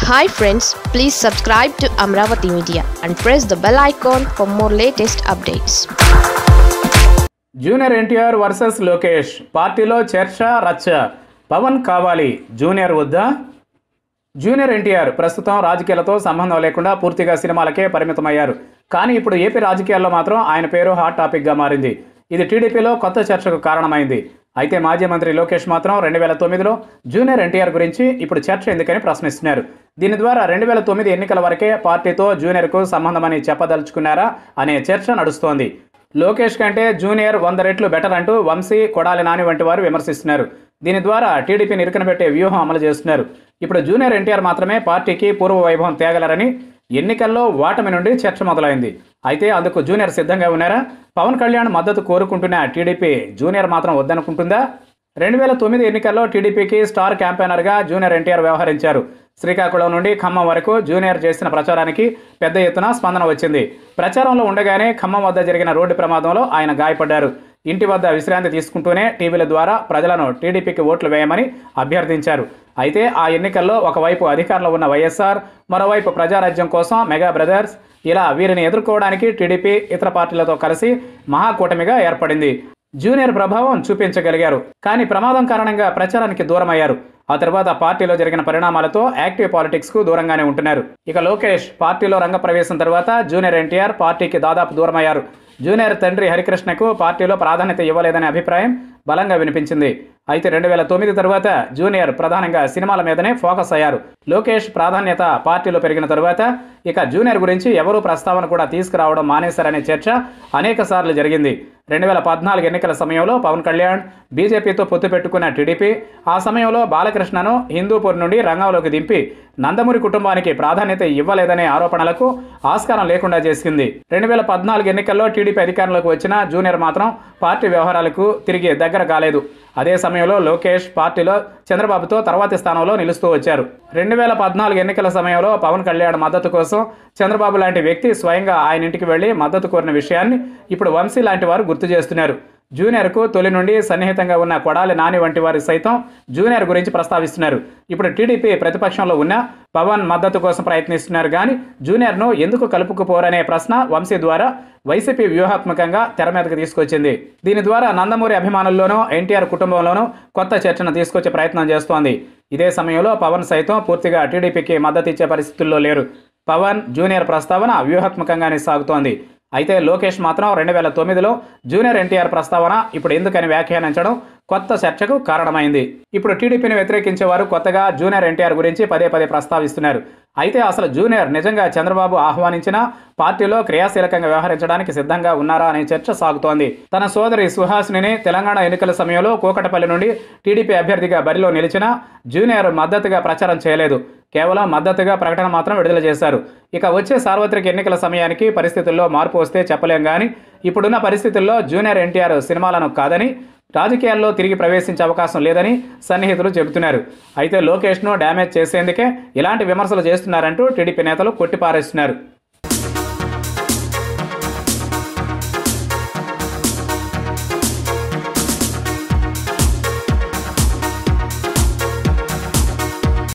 hi friends please subscribe to Amaravati media and press the bell icon for more latest updates junior NTR versus Lokesh పార్టీలో చర్చ రచ్చ పవన్ కావాలి junior వద్దా junior NTR ప్రస్తుతం రాజకీయాలతో సంబంధం లేకుండా పూర్తిగా సినిమాలకే పరిమితమయ్యారు కానీ ఇప్పుడు ఏపీ రాజకీయాల్లో మాత్రం ఆయన పేరు హాట్ టాపిక్గా మారింది ఇది టీడీపీలో కొత్త చర్చకు కారణమైంది అయితే మాజీ మంత్రి లోకేష్ మాత్రం రెండు వేల తొమ్మిదిలో జూనియర్ ఎన్టీఆర్ గురించి ఇప్పుడు చర్చ ఎందుకని ప్రశ్నిస్తున్నారు దీని ద్వారా రెండు వేల తొమ్మిది ఎన్నికల వరకే పార్టీతో జూనియర్కు సంబంధమని చెప్పదలుచుకున్నారా అనే చర్చ నడుస్తోంది లోకేష్ కంటే జూనియర్ వంద రెట్లు బెటర్ అంటూ వంశీ కొడాలి నాని వంటి వారు విమర్శిస్తున్నారు దీని ద్వారా టీడీపీని ఇరుకన పెట్టే వ్యూహం అమలు చేస్తున్నారు ఇప్పుడు జూనియర్ ఎన్టీఆర్ మాత్రమే పార్టీకి పూర్వ వైభవం తేగలరని ఎన్నికల్లో ఓటమి నుండి చర్చ మొదలైంది అయితే అందుకు జూనియర్ సిద్ధంగా ఉన్నారా పవన్ కళ్యాణ్ మద్దతు కోరుకుంటున్న టీడీపీ జూనియర్ మాత్రం వద్దనుకుంటుందా రెండు వేల తొమ్మిది ఎన్నికల్లో టీడీపీకి స్టార్ క్యాంపెయినర్గా జూనియర్ ఎన్టీఆర్ వ్యవహరించారు శ్రీకాకుళం నుండి ఖమ్మం వరకు జూనియర్ చేసిన ప్రచారానికి పెద్ద ఎత్తున స్పందన వచ్చింది ప్రచారంలో ఉండగానే ఖమ్మం వద్ద జరిగిన రోడ్డు ప్రమాదంలో ఆయన గాయపడ్డారు ఇంటి వద్ద విశ్రాంతి తీసుకుంటూనే టీవీల ద్వారా ప్రజలను టీడీపీకి ఓట్లు వేయమని అభ్యర్థించారు అయితే ఆ ఎన్నికల్లో ఒకవైపు అధికారంలో ఉన్న వైఎస్ఆర్ మరోవైపు ప్రజారాజ్యం కోసం మెగా బ్రదర్స్ ఇలా వీరిని ఎదుర్కోవడానికి టీడీపీ ఇతర పార్టీలతో కలిసి మహాకూటమిగా ఏర్పడింది జూనియర్ ప్రభావం చూపించగలిగారు కానీ ప్రమాదం కారణంగా ప్రచారానికి దూరమయ్యారు ఆ తర్వాత పార్టీలో జరిగిన పరిణామాలతో యాక్టివ్ పాలిటిక్స్ కు దూరంగానే ఉంటున్నారు ఇక లోకేష్ పార్టీలో రంగప్రవేశం తర్వాత జూనియర్ ఎన్టీఆర్ పార్టీకి దాదాపు దూరమయ్యారు జూనియర్ తండ్రి హరికృష్ణకు పార్టీలో ప్రాధాన్యత ఇవ్వలేదనే అభిప్రాయం బలంగా వినిపించింది అయితే రెండు వేల తొమ్మిది తరువాత జూనియర్ ప్రధానంగా సినిమాల మీదనే ఫోకస్ అయ్యారు లోకేష్ ప్రాధాన్యత పార్టీలో పెరిగిన తరువాత ఇక జూనియర్ గురించి ఎవరూ ప్రస్తావన కూడా తీసుకురావడం మానేశారనే చర్చ అనేక సార్లు జరిగింది రెండు వేల పద్నాలుగు ఎన్నికల సమయంలో పవన్ కళ్యాణ్ బీజేపీతో పొత్తు పెట్టుకున్న టీడీపీ ఆ సమయంలో బాలకృష్ణను హిందూపూర్ నుండి రంగంలోకి దింపి నందమూరి కుటుంబానికి ప్రాధాన్యత ఇవ్వలేదనే ఆరోపణలకు ఆస్కారం లేకుండా చేసింది రెండు వేల పద్నాలుగు ఎన్నికల్లో టీడీపీ అధికారంలోకి వచ్చిన జూనియర్ మాత్రం పార్టీ వ్యవహారాలకు తిరిగి దగ్గర కాలేదు అదే సమయంలో లోకేష్ పార్టీలో చంద్రబాబుతో తర్వాతి స్థానంలో నిలుస్తూ వచ్చారు రెండు వేల పద్నాలుగు ఎన్నికల సమయంలో పవన్ కళ్యాణ్ మద్దతు కోసం చంద్రబాబు లాంటి వ్యక్తి స్వయంగా ఆయన ఇంటికి వెళ్లి మద్దతు కోరిన విషయాన్ని ఇప్పుడు వంశీ లాంటి వారు గుర్తు చేస్తున్నారు జూనియర్కు తొలి నుండి సన్నిహితంగా ఉన్న కొడాలి నాని వంటి వారు సైతం జూనియర్ గురించి ప్రస్తావిస్తున్నారు ఇప్పుడు టీడీపీ ప్రతిపక్షంలో ఉన్న పవన్ మద్దతు కోసం ప్రయత్నిస్తున్నారు కానీ జూనియర్ను ఎందుకు కలుపుకుపోరనే ప్రశ్న వంశీ ద్వారా వైసీపీ వ్యూహాత్మకంగా తెర మీదకి తీసుకొచ్చింది దీని ద్వారా నందమూరి అభిమానుల్లోనూ ఎన్టీఆర్ కుటుంబంలోనూ కొత్త చర్చను తీసుకొచ్చే ప్రయత్నం చేస్తోంది ఇదే సమయంలో పవన్ సైతం పూర్తిగా టీడీపీకి మద్దతు ఇచ్చే పరిస్థితుల్లో లేరు పవన్ జూనియర్ ప్రస్తావన వ్యూహాత్మకంగానే సాగుతోంది అయితే లోకేష్ మాత్రం రెండు వేల తొమ్మిదిలో జూనియర్ ఎన్టీఆర్ ప్రస్తావన ఇప్పుడు ఎందుకని వ్యాఖ్యానించడం కొత్త చర్చకు కారణమైంది ఇప్పుడు టీడీపీని వ్యతిరేకించే వారు కొత్తగా జూనియర్ ఎన్టీఆర్ గురించి పదే పదే ప్రస్తావిస్తున్నారు అయితే అసలు జూనియర్ నిజంగా చంద్రబాబు ఆహ్వానించిన పార్టీలో క్రియాశీలకంగా వ్యవహరించడానికి సిద్ధంగా ఉన్నారా అనే చర్చ సాగుతోంది తన సోదరి సుహాసిని తెలంగాణ ఎన్నికల సమయంలో కూకటపల్లి నుండి టీడీపీ అభ్యర్థిగా బరిలో నిలిచిన జూనియర్ మద్దతుగా ప్రచారం చేయలేదు కేవలం మద్దతుగా ప్రకటన మాత్రం విడుదల చేశారు ఇక వచ్చే సార్వత్రిక ఎన్నికల సమయానికి పరిస్థితుల్లో మార్పు వస్తే చెప్పలేం కానీ ఇప్పుడున్న పరిస్థితుల్లో జూనియర్ ఎన్టీఆర్ సినిమాలను కాదని రాజకీయాల్లో తిరిగి ప్రవేశించే అవకాశం లేదని సన్నిహితులు చెబుతున్నారు అయితే లోకేష్ను డ్యామేజ్ చేసేందుకే ఇలాంటి విమర్శలు చేస్తున్నారంటూ టీడీపీ నేతలు కొట్టిపారేస్తున్నారు